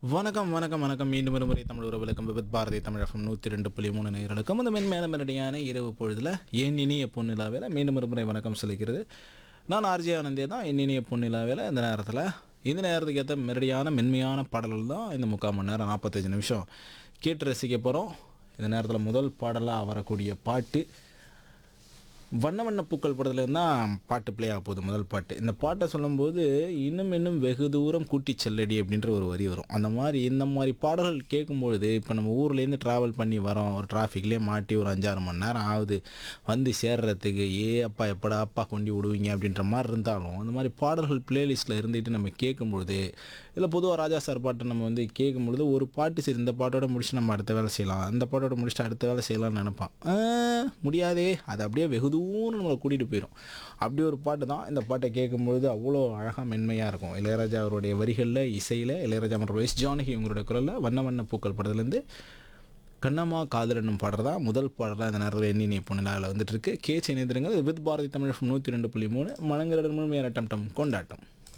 வணக்கம் வணக்கம் வணக்கம் மீண்டும் ஒரு முறை தமிழ் உறவுகளுக்கும் விபத் பாரதி தமிழகம் நூற்றி ரெண்டு புள்ளி மூணு நேர்களுக்கும் அந்த மென்மேல மெரடியான இரவு பொழுதில் என் இனிய பொன்னிலாவேல மீண்டும் ஒரு முறை வணக்கம் சொல்லிக்கிறது நான் ஆர்ஜே ஆனந்தே தான் என் இனிய பொன்னிலாவேல இந்த நேரத்தில் இந்த நேரத்துக்கு ஏற்ற மெரடியான மென்மையான பாடல்கள் தான் இந்த முக்கால் மணி நேரம் நாற்பத்தஞ்சு நிமிஷம் கேட்டு ரசிக்க போகிறோம் இந்த நேரத்தில் முதல் பாடலாக வரக்கூடிய பாட்டு வண்ண வண்ண பூக்கள் படத்துல தான் பாட்டு ப்ளே ஆக போகுது முதல் பாட்டு இந்த பாட்டை சொல்லும்போது இன்னும் இன்னும் வெகு தூரம் கூட்டி செல்லடி அப்படின்ற ஒரு வரி வரும் அந்த மாதிரி இந்த மாதிரி பாடல்கள் கேட்கும்பொழுது இப்போ நம்ம ஊர்லேருந்து ட்ராவல் பண்ணி வரோம் ஒரு டிராஃபிக்லேயே மாட்டி ஒரு அஞ்சாறு மணி நேரம் ஆகுது வந்து சேர்றதுக்கு ஏ அப்பா எப்படா அப்பா கொண்டு விடுவீங்க அப்படின்ற மாதிரி இருந்தாலும் அந்த மாதிரி பாடல்கள் பிளேலிஸ்ட்டில் இருந்துட்டு நம்ம கேட்கும்பொழுது இல்லை பொதுவாக ராஜா சார் பாட்டை நம்ம வந்து கேட்கும்பொழுது ஒரு பாட்டு சரி இந்த பாட்டோட முடிச்சு நம்ம அடுத்த வேலை செய்யலாம் அந்த பாட்டோட முடிச்சுட்டு அடுத்த வேலை செய்யலாம்னு நினைப்பான் ஆ, முடியாதே அது அப்படியே வெகு தூரம் நம்மளை கூட்டிகிட்டு போயிடும் அப்படி ஒரு பாட்டு தான் இந்த பாட்டை கேட்கும்பொழுது அவ்வளோ அழகாக மென்மையாக இருக்கும் இளையராஜா அவருடைய வரிகளில் இசையில் இளையராஜா மற்றும் எஸ் ஜானகி இவங்களுடைய குரலில் வண்ண வண்ண பூக்கள் படத்துலேருந்து கண்ணம்மா காதல் என்னும் பாடல் தான் முதல் பாடலாக இந்த நேரத்தில் எண்ணி நீ பொண்ணில் வந்துட்டு இருக்கு கேச்சு இணைந்திருங்கள் வித் பாரதி தமிழ் நூற்றி ரெண்டு புள்ளி மூணு மனங்களிடம் முழுமையான டம் டம் கொண்டாட்டம்